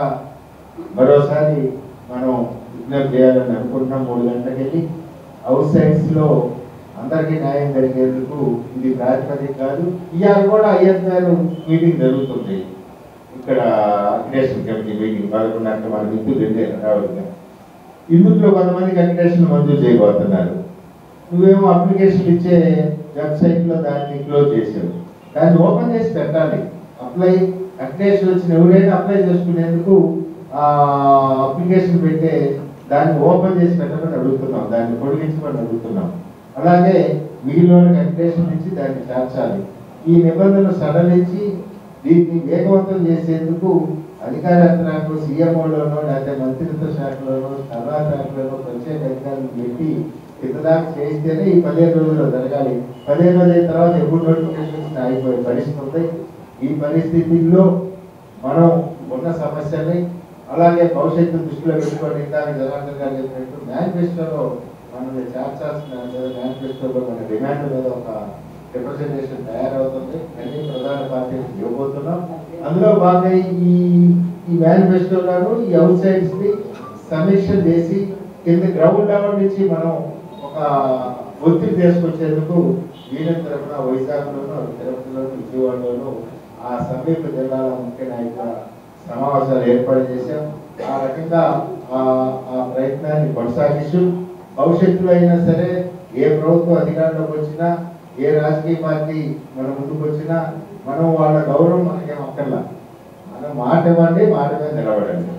మరోసారి మనం విజ్ఞప్తి చేయాలని అనుకుంటున్నాం మూడు గంటలకు వెళ్ళి అవుట్ సైడ్స్ లో అందరికీ న్యాయం జరిగేందుకు ఇది ప్రాతిపదిక కాదు ఇవాళ కూడా ఐఎస్ఆర్ మీటింగ్ జరుగుతుంది ఇక్కడ అక్రిడేషన్ కమిటీ మీటింగ్ పదకొండు మన విద్యుత్ రెండే రావాలి ఇందులో కొంతమందికి అక్రిడేషన్ మంజూరు చేయబోతున్నారు నువ్వేమో అప్లికేషన్ ఇచ్చే వెబ్సైట్ లో దాన్ని క్లోజ్ చేసావు దాన్ని ఓపెన్ చేసి పెట్టాలి అప్లై అక్రిడేషన్ వచ్చిన ఎవరైనా అప్లై చేసుకునేందుకు ఆ అప్లికేషన్ పెట్టే దాన్ని ఓపెన్ చేసి పెట్టమని అడుగుతున్నాం దాన్ని పొడిగించమని అడుగుతున్నాం అలాగే మిగిలిన అక్రిడేషన్ నుంచి దాన్ని చేర్చాలి ఈ నిబంధనలు సడలించి దీన్ని వేగవంతం చేసేందుకు అధికార యంత్రాంగం సీఎంఓలోనో లేకపోతే మంత్రిత్వ శాఖలోనో సలహా శాఖలోనో ప్రత్యేక అధికారులు పెట్టి కింద దాకా చేస్తేనే ఈ పదిహేను రోజుల్లో జరగాలి పదిహేను రోజుల తర్వాత ఎప్పుడు నోటిఫికేషన్స్ అయిపోయే పరిస్థితి ఉంది ఈ పరిస్థితుల్లో మనం ఉన్న సమస్యని అలాగే భవిష్యత్తు దృష్టిలో పెట్టుకొని ఇందాక జనార్దన్ గారు చెప్పినట్టు మేనిఫెస్టోలో మనం చేర్చాల్సిన మేనిఫెస్టోలో మన డిమాండ్ మీద ఒక రిప్రజెంటేషన్ తయారవుతుంది అన్ని ప్రధాన పార్టీలు ఇవ్వబోతున్నాం అందులో భాగంగా ఈ ఈ మేనిఫెస్టోలను ఈ అవుట్ సైడ్స్ ని సమీక్ష చేసి కింద గ్రౌండ్ లెవెల్ నుంచి మనం ఒక ఒత్తిడి తీసుకొచ్చేందుకు వీళ్ళ తరఫున వైజాగ్లోను తిరుపతిలోను విజయవాడలోను ఆ సమీప జిల్లాల ముఖ్య నాయకుల సమావేశాలు ఏర్పాటు చేశాం ఆ రకంగా ఆ ఆ ప్రయత్నాన్ని కొనసాగిస్తూ భవిష్యత్తులో అయినా సరే ఏ ప్రభుత్వం అధికారంలోకి వచ్చినా ఏ రాజకీయ పార్టీ మన ముందుకు వచ్చినా మనం వాళ్ళ గౌరవం మనకేం అక్కర్లా మనం మాట ఇవ్వండి మాట మీద నిలబడండి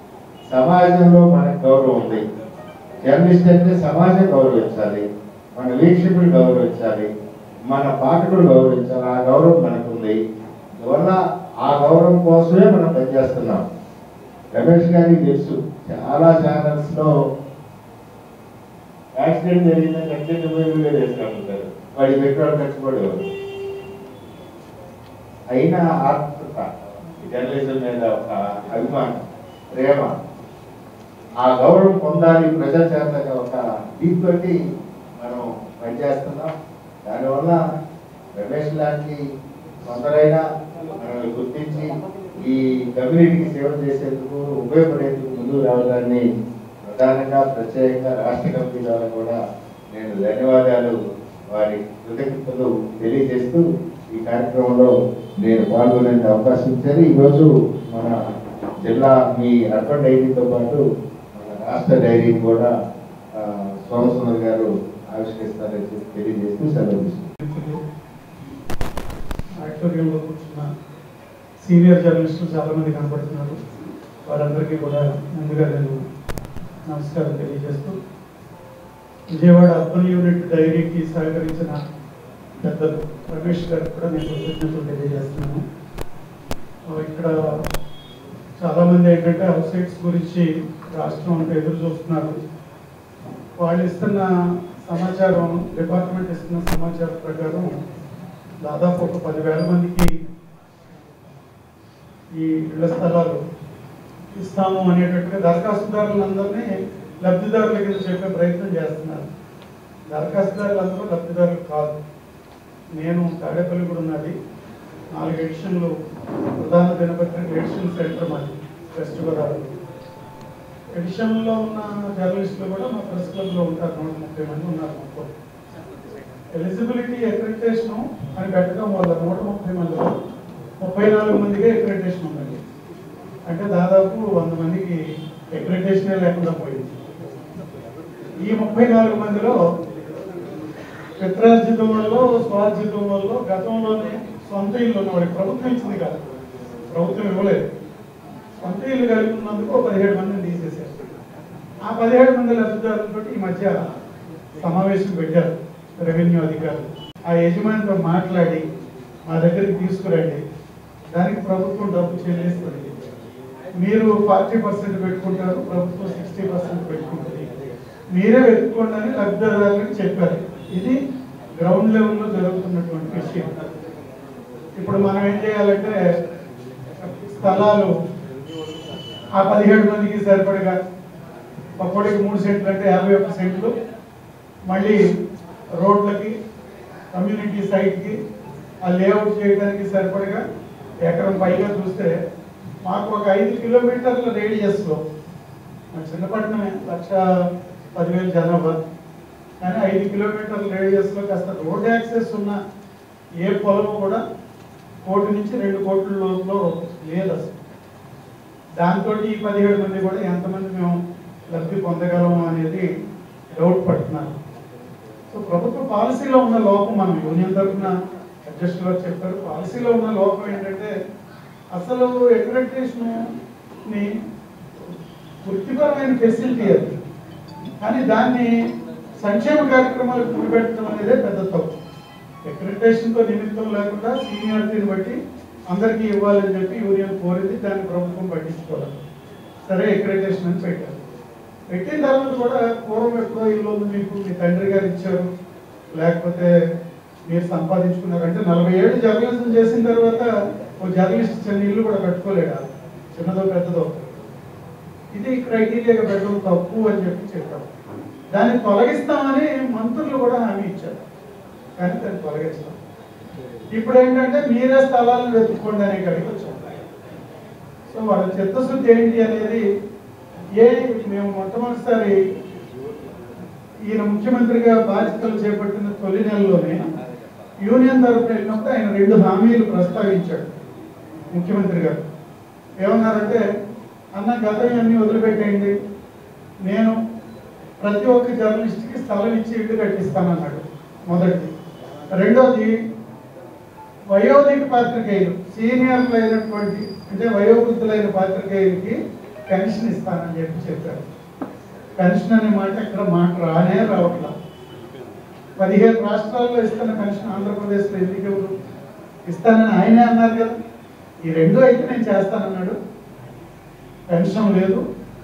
సమాజంలో మనకు గౌరవం ఉంది జర్నలిస్ట్ అంటే సమాజం గౌరవించాలి మన వీక్షకులు గౌరవించాలి మన పాఠకులు గౌరవించాలి ఆ గౌరవం మనకుంది అందువల్ల ఆ గౌరవం కోసమే మనం పనిచేస్తున్నాం రమేష్ గారికి తెలుసు చాలా ఛానల్స్ లో యాక్సిడెంట్ జరిగిందని యాక్సిడెంట్ పోయి వీడియో చేసుకుంటారు వాడి పెట్రోల్ ఖర్చు కూడా ఇవ్వరు. అయినా ఆత్మత జర్నలిజం మీద ఒక అభిమానం ప్రేమ ఆ గౌరవం పొందాలి ప్రజల చేత ఒక దీంతోటి మనం పనిచేస్తున్నాం దానివల్ల రమేష్ లాంటి కొందరైనా మనల్ని గుర్తించి ఈ కమ్యూనిటీకి సేవ చేసేందుకు ఉపయోగపడేందుకు ముందుకు రావడాన్ని ప్రధానంగా ప్రత్యేకంగా రాష్ట్ర కమిటీ ద్వారా కూడా నేను ధన్యవాదాలు వారి కృతజ్ఞతలు తెలియజేస్తూ ఈ కార్యక్రమంలో నేను పాల్గొనే అవకాశం ఇచ్చారు ఈరోజు మన జిల్లా మీ అర్బన్ డైరీతో పాటు మన రాష్ట్ర డైరీని కూడా ఆ, సోమసుందర్ గారు ఆవిష్కరిస్తారని చెప్పి తెలియజేస్తూ సెలవు తీసుకుంటున్నాను. ఆడిటోరియంలో కూర్చున్న సీనియర్ జర్నలిస్టులు చాలా మంది కనపడుతున్నారు వారందరికీ కూడా ముందుగా నేను నమస్కారం తెలియజేస్తూ విజయవాడ అర్బన్ యూనిట్ డైరీకి సహకరించిన పెద్దలు రమేష్ గారికి కూడా నేను కృతజ్ఞతలు తెలియజేస్తున్నాను ఆ, ఇక్కడ చాలా మంది ఏంటంటే హౌస్ సైట్స్ గురించి రాష్ట్రం అంతా ఎదురు చూస్తున్నారు వాళ్ళు ఇస్తున్న సమాచారం డిపార్ట్మెంట్ ఇస్తున్న సమాచారం ప్రకారం దాదాపు ఒక పదివేల మందికి ఈ ఇళ్ల స్థలాలు ఇస్తాము అనేటట్టుగా దరఖాస్తుదారులందరినీ లబ్ధిదారుల కింద చెప్పే ప్రయత్నం చేస్తున్నారు దరఖాస్తుదారులందరూ లబ్ధిదారులు కాదు నేను తాడేపల్లి కూడా ఉన్నది నాలుగు ఎడిషన్లు ప్రధాన దినపత్రిక ఎడిషన్ సెంటర్ మాది వెస్ట్ గోదావరి ఎడిషన్లో ఉన్న జర్నలిస్టులు కూడా మా ప్రెస్ క్లబ్లో ఉంటారు నూట ముప్పై మంది ఉన్నారు మొత్తం ఎలిజిబిలిటీ అక్రిడిటేషన్ అని పెట్టడం వల్ల నూట ముప్పై మందిలో ముప్పై నాలుగు మందికే అక్రిడిటేషన్ ఉందండి అంటే దాదాపు వంద మందికి అక్రిడిటేషనే లేకుండా పోయింది ఈ ముప్పై నాలుగు మందిలో పిత్రార్జితం వల్ల స్వార్జితం వల్ల గతంలోనే సొంత ఇల్లు ఉన్నవాడికి ప్రభుత్వం ఇచ్చింది కాదు ప్రభుత్వం ఇవ్వలేదు సొంత ఇల్లు కలిగి ఉన్నందుకు ఒక పదిహేడు మందిని తీసేశారు ఆ పదిహేడు మంది లబ్ధిదారులతో ఈ మధ్య సమావేశం పెట్టారు రెవెన్యూ అధికారులు ఆ యజమానితో మాట్లాడి మా దగ్గరికి తీసుకురండి దానికి ప్రభుత్వం డబ్బు చెల్లిస్తుంది మీరు ఫార్టీ పర్సెంట్ పెట్టుకుంటారు ప్రభుత్వం సిక్స్టీ పర్సెంట్ పెట్టుకుంటుంది మీరే వెతుక్కోండి అని లబ్ధిదారులకు చెప్పారు ఇది గ్రౌండ్ లెవెల్లో జరుగుతున్నటువంటి విషయం ఇప్పుడు మనం ఏం చేయాలంటే స్థలాలు ఆ పదిహేడు మందికి సరిపడగా ఒక్కొక్కడికి మూడు సెంట్లు అంటే యాభై ఒక్క సెంట్లు మళ్ళీ రోడ్లకి కమ్యూనిటీ సైట్కి ఆ లేఅవుట్ చేయడానికి సరిపడగా ఎకరం పైగా చూస్తే మాకు ఒక ఐదు కిలోమీటర్ల రేడియస్లో మన చిన్నపట్నమే లక్ష పదివేల జనాభా కానీ ఐదు కిలోమీటర్ల రేడియస్లో కాస్త రోడ్ యాక్సెస్ ఉన్న ఏ పొలం కూడా కోటి నుంచి రెండు కోట్ల లోపల లేదు అసలు దాంతో ఈ పదిహేడు మంది కూడా ఎంతమంది మేము లబ్ధి పొందగలము అనేది డౌట్ పడుతున్నారు సో ప్రభుత్వ పాలసీలో ఉన్న లోపం మనం యూనియన్ తరఫున అడ్జస్ట్ గారు చెప్పారు పాలసీలో ఉన్న లోపం ఏంటంటే అసలు అక్రెడిటేషన్ ని వృత్తిపరమైన ఫెసిలిటీ అది కానీ దాన్ని సంక్షేమ కార్యక్రమాలకు కూడిపెట్టడం అనేదే పెద్ద తప్పు అక్రిడిటేషన్ తో నిమిత్తం లేకుండా సీనియారిటీని బట్టి అందరికీ ఇవ్వాలని చెప్పి యూనియన్ కోరింది దాన్ని ప్రభుత్వం పట్టించుకోవాలి సరే అక్రిడిటేషన్ అని పెట్టారు పెట్టిన తర్వాత కూడా పూర్వం ఎప్పుడో ఇల్లు ఉంది మీకు మీ తండ్రి గారు ఇచ్చారు లేకపోతే మీరు సంపాదించుకున్నారు అంటే నలభై ఏళ్ళు జర్నలిజం చేసిన తర్వాత ఓ జర్నలిస్ట్ చిన్న ఇల్లు కూడా కట్టుకోలేడా చిన్నదో పెద్దదో ఇది క్రైటీరియాగా పెట్టడం తప్పు అని చెప్పి చెప్పాం దాన్ని తొలగిస్తామని మంత్రులు కూడా హామీ ఇచ్చారు కానీ దాన్ని తొలగించడం ఇప్పుడు ఏంటంటే మీరే స్థలాలను వెతుక్కోండి అనే కాడికి వచ్చాం సో వాళ్ళ చిత్తశుద్ధి ఏంటి అనేది ఏ మేము మొట్టమొదటిసారి ఈయన ముఖ్యమంత్రిగా బాధ్యతలు చేపట్టిన తొలి నెలలోనే యూనియన్ తరఫున వెళ్ళినప్పుడు ఆయన రెండు హామీలు ప్రస్తావించాడు ముఖ్యమంత్రి గారు ఏమన్నారంటే అన్న గతం అన్ని వదిలిపెట్టేయండి నేను ప్రతి ఒక్క జర్నలిస్ట్కి స్థలం ఇచ్చి ఇల్లు కట్టిస్తానన్నాడు మొదటిది రెండోది వయోధిక పాత్రికేయులు సీనియర్లు అయినటువంటి అంటే వయోవృద్ధులైన పాత్రికేయులకి పెన్షన్ ఇస్తానని చెప్పి చెప్పారు పెన్షన్ అనే మాట ఇక్కడ మాట రానే రావట్లా పదిహేను రాష్ట్రాల్లో ఇస్తున్న పెన్షన్ ఆంధ్రప్రదేశ్లో ఎందుకు ఎవరు ఇస్తానని ఆయనే అన్నారు కదా ఈ రెండు అయితే నేను చేస్తానన్నాడు పెన్షన్ లేదు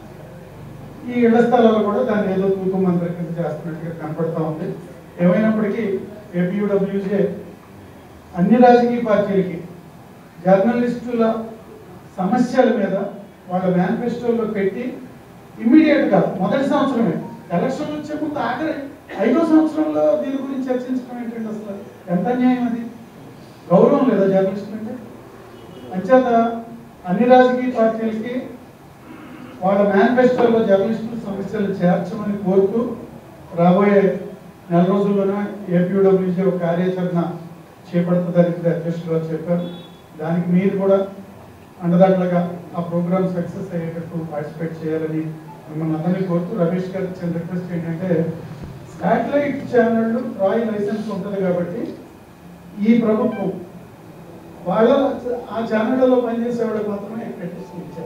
ఈ ఇళ్ల స్థలాలు కూడా దాన్ని ఏదో తూతు మంత్రి కింద చేస్తున్నట్టుగా కనపడతా ఉంది ఏమైనప్పటికీ ఏపీయూడబ్ల్యూజే అన్ని రాజకీయ పార్టీలకి జర్నలిస్టుల సమస్యల మీద వాళ్ళ మేనిఫెస్టోలో పెట్టి ఇమ్మీడియట్ గా మొదటి సంవత్సరమే ఎలక్షన్ వచ్చే ముందు ఆఖరి ఐదో సంవత్సరంలో దీని గురించి చర్చించడం ఏంటంటే అసలు ఎంత అన్యాయం అది గౌరవం లేదా జర్నలిస్టులు అంటే అంచేత అన్ని రాజకీయ పార్టీలకి వాళ్ళ మేనిఫెస్టోలో జర్నలిస్టుల సమస్యలు చేర్చమని కోరుతూ రాబోయే నెల రోజుల్లోనే ఏపీడబ్ల్యూసీ ఒక కార్యాచరణ చేపడుతుందని ఇక్కడ అధ్యక్షులు గారు చెప్పారు దానికి మీరు కూడా అండదండలుగా ఆ ప్రోగ్రామ్ సక్సెస్ అయ్యేటట్టు పార్టిసిపేట్ చేయాలని మిమ్మల్ని అందరినీ కోరుతూ రమేష్ గారికి చిన్న రిక్వెస్ట్ ఏంటంటే శాటిలైట్ ఛానళ్ళు రాయల్ లైసెన్స్ ఉంటుంది కాబట్టి ఈ ప్రభుత్వం వాళ్ళ ఆ ఛానళ్ళలో పనిచేసే వాళ్ళకి మాత్రమే అక్రెడిటేషన్ ఇచ్చారు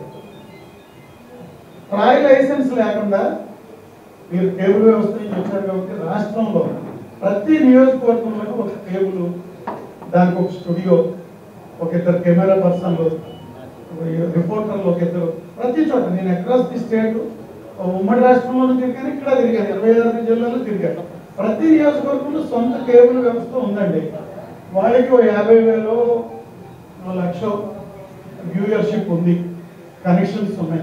ట్రాయల్ లైసెన్స్ లేకుండా మీరు కేబుల్ వ్యవస్థ నుంచి వచ్చారు కాబట్టి రాష్ట్రంలో ప్రతి నియోజకవర్గంలో ఒక కేబుల్ దానికి ఒక స్టూడియో ఒక ఇద్దరు కెమెరా పర్సన్లు రిపోర్టర్లు ఒక ఇద్దరు ప్రతి చోట నేను అక్రాస్ ది స్టేట్ ఉమ్మడి రాష్ట్రంలోనూ తిరిగాను ఇక్కడ తిరిగాను ఇరవై ఆరు జిల్లాలో తిరిగాను ప్రతి నియోజకవర్గంలో సొంత కేబుల్ వ్యవస్థ ఉందండి వాళ్ళకి ఓ యాభై వేలు ఓ లక్ష వ్యూయర్షిప్ ఉంది కనెక్షన్స్ ఉన్నాయి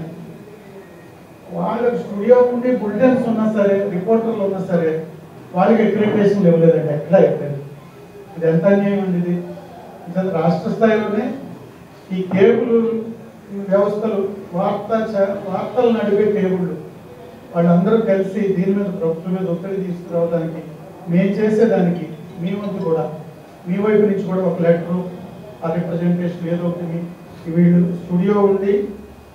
వాళ్ళకి స్టూడియో ఉండి బులెటిన్స్ ఉన్నా సరే రిపోర్టర్లు ఉన్నా సరే వాళ్ళకి అక్రిడిటేషన్ ఇవ్వలేదండి ఎక్కడ ఇవ్వలేదు ఇది ఎంత అన్యాయం అండి ఇది ఇది రాష్ట్ర స్థాయిలోనే ఈ కేబుల్ వ్యవస్థలు వార్తా చ- వార్తలు నడిపే కేబుళ్ళు వాళ్ళందరూ కలిసి దీని మీద ప్రభుత్వం మీద ఒత్తిడి తీసుకురావడానికి మేము చేసేదానికి మీ వంతు కూడా మీ వైపు నుంచి కూడా ఒక లెటరు ఆ రిప్రజెంటేషన్ ఏదో ఒకటి మీ- వీళ్ళు స్టూడియో ఉండి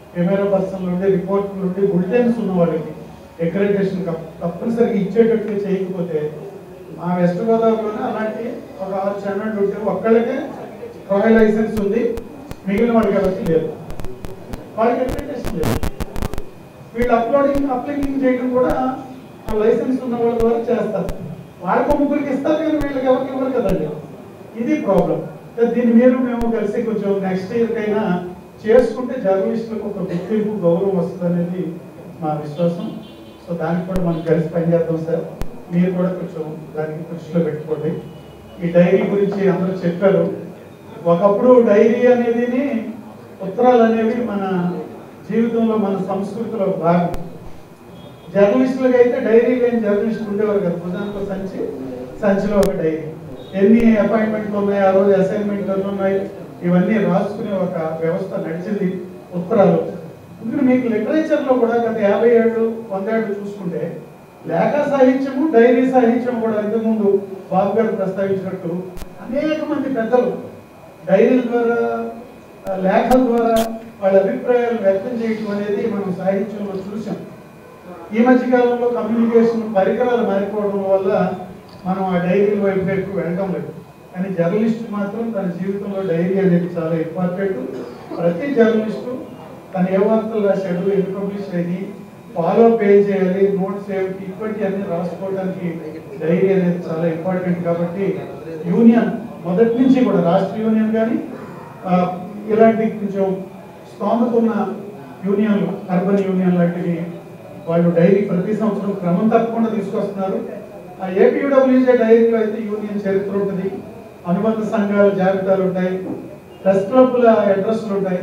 కెమెరా పర్సన్ నుండి రిపోర్ట్ నుండి బులెటిన్స్ ఉన్న వాళ్ళకి అక్రెడిటేషన్ తప్పనిసరిగా ఇచ్చేటట్టుగా చేయకపోతే మా వెస్ట్ గోదావరిలోనే అలాంటి ఒక ఆరు ఛానళ్ళు ఉంటే ఒక్కళ్ళకే రాయల్ లైసెన్స్ ఉంది మిగిలిన వాళ్ళకి ఎవరికి లేదు వాళ్ళకి అక్రెడిటేషన్ లేదు వీళ్ళు అప్లోడింగ్ అప్లింకింగ్ చేయడం కూడా ఆ లైసెన్స్ ఉన్న వాళ్ళ ద్వారా చేస్తారు వాళ్ళకి ముగ్గురికి ఇస్తారు కానీ వీళ్ళకి ఎవరికి ఇవ్వరు కదండి ఇది ప్రాబ్లం దీన్ని మీరు మేము కలిసి కొంచెం నెక్స్ట్ ఇయర్ కైనా చేసుకుంటే జర్నలిస్టులకు ఒక గుర్తింపు గౌరవం వస్తుంది అనేది మా విశ్వాసం సో దానికి కూడా మనం కలిసి పనిచేద్దాం సార్ మీరు కూడా కొంచెం దానికి దృష్టిలో పెట్టుకోండి ఈ డైరీ గురించి అందరూ చెప్పారు ఒకప్పుడు డైరీ అనేది ఉత్తరాలు అనేవి మన జీవితంలో మన సంస్కృతిలో ఒక భాగం జర్నలిస్టులకు అయితే డైరీ లేని జర్నలిస్ట్ ఉండేవారు కదా భుజానికి సంచి సంచిలో ఒక డైరీ ఎన్ని అపాయింట్మెంట్లు ఉన్నాయి ఆ రోజు అసైన్మెంట్లు ఎన్ని ఉన్నాయి ఇవన్నీ రాసుకునే ఒక వ్యవస్థ నడిచింది ఉత్తరాలు ఇప్పుడు మీకు లిటరేచర్ లో కూడా గత యాభై ఏళ్ళు వంద ఏళ్ళు చూసుకుంటే లేఖ సాహిత్యము డైరీ సాహిత్యం కూడా ఇంతకుముందు బాబు గారు ప్రస్తావించినట్టు అనేక మంది పెద్దలు డైరీల ద్వారా ఆ, లేఖల ద్వారా వాళ్ళ అభిప్రాయాలు వ్యక్తం చేయటం అనేది మనం సాహిత్యంలో చూసాం ఈ మధ్య కాలంలో కమ్యూనికేషన్ పరికరాలు మారిపోవడం వల్ల మనం ఆ డైరీల వైపు ఎక్కువ వెళ్ళడం లేదు కానీ జర్నలిస్ట్ మాత్రం తన జీవితంలో డైరీ అనేది చాలా ఇంపార్టెంట్ ప్రతి జర్నలిస్టు తను ఏ వార్తలు రాశాడు ఎన్ని పబ్లిష్ అయ్యి ఫాలో పే చేయాలి నోట్స్ ఏమిటి ఇటువంటి అన్ని రాసుకోవడానికి డైరీ అనేది చాలా ఇంపార్టెంట్ కాబట్టి యూనియన్ మొదటి నుంచి కూడా రాష్ట్ర యూనియన్ కానీ ఆ, ఇలాంటి కొంచెం స్తోమత ఉన్న యూనియన్లు అర్బన్ యూనియన్ లాంటివి వాళ్ళు డైరీ ప్రతి సంవత్సరం క్రమం తప్పకుండా తీసుకొస్తున్నారు ఆ ఏపీడబ్ల్యూజే డైరీలో అయితే యూనియన్ చరిత్ర ఉంటుంది అనుబంధ సంఘాల జాబితాలు ఉంటాయి ప్రెస్ క్లబ్ల అడ్రస్లు ఉంటాయి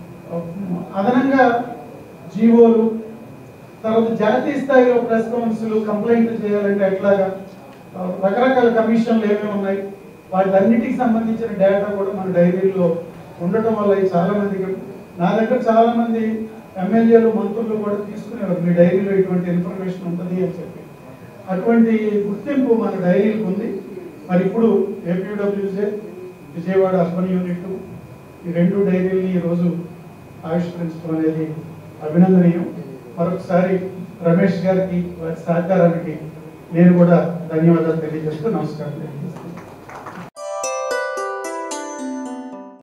అదనంగా జీవోలు తర్వాత జాతీయ స్థాయిలో ప్రెస్ కౌన్సిల్ కంప్లైంట్ చేయాలంటే ఎట్లాగా ఆ, రకరకాల కమిషన్లు ఏమేమి ఉన్నాయి వాటన్నిటికి సంబంధించిన డేటా కూడా మన డైరీలో ఉండటం వల్ల ఇది చాలా మందికి నా దగ్గర చాలా మంది ఎమ్మెల్యేలు మంత్రులు కూడా తీసుకునేవారు మీ డైరీలో ఇటువంటి ఇన్ఫర్మేషన్ ఉంటుంది అని చెప్పి అటువంటి గుర్తింపు మన డైరీలకు ఉంది మరి ఇప్పుడు ఏపీడబ్ల్యూజే విజయవాడ అర్బన్ యూనిట్ ఈ రెండు డైరీల్ని ఈరోజు ఆవిష్కరించడం అనేది అభినందనీయం మరొకసారి రమేష్ గారికి వారి సహకారానికి నేను కూడా ధన్యవాదాలు తెలియజేస్తూ నమస్కారం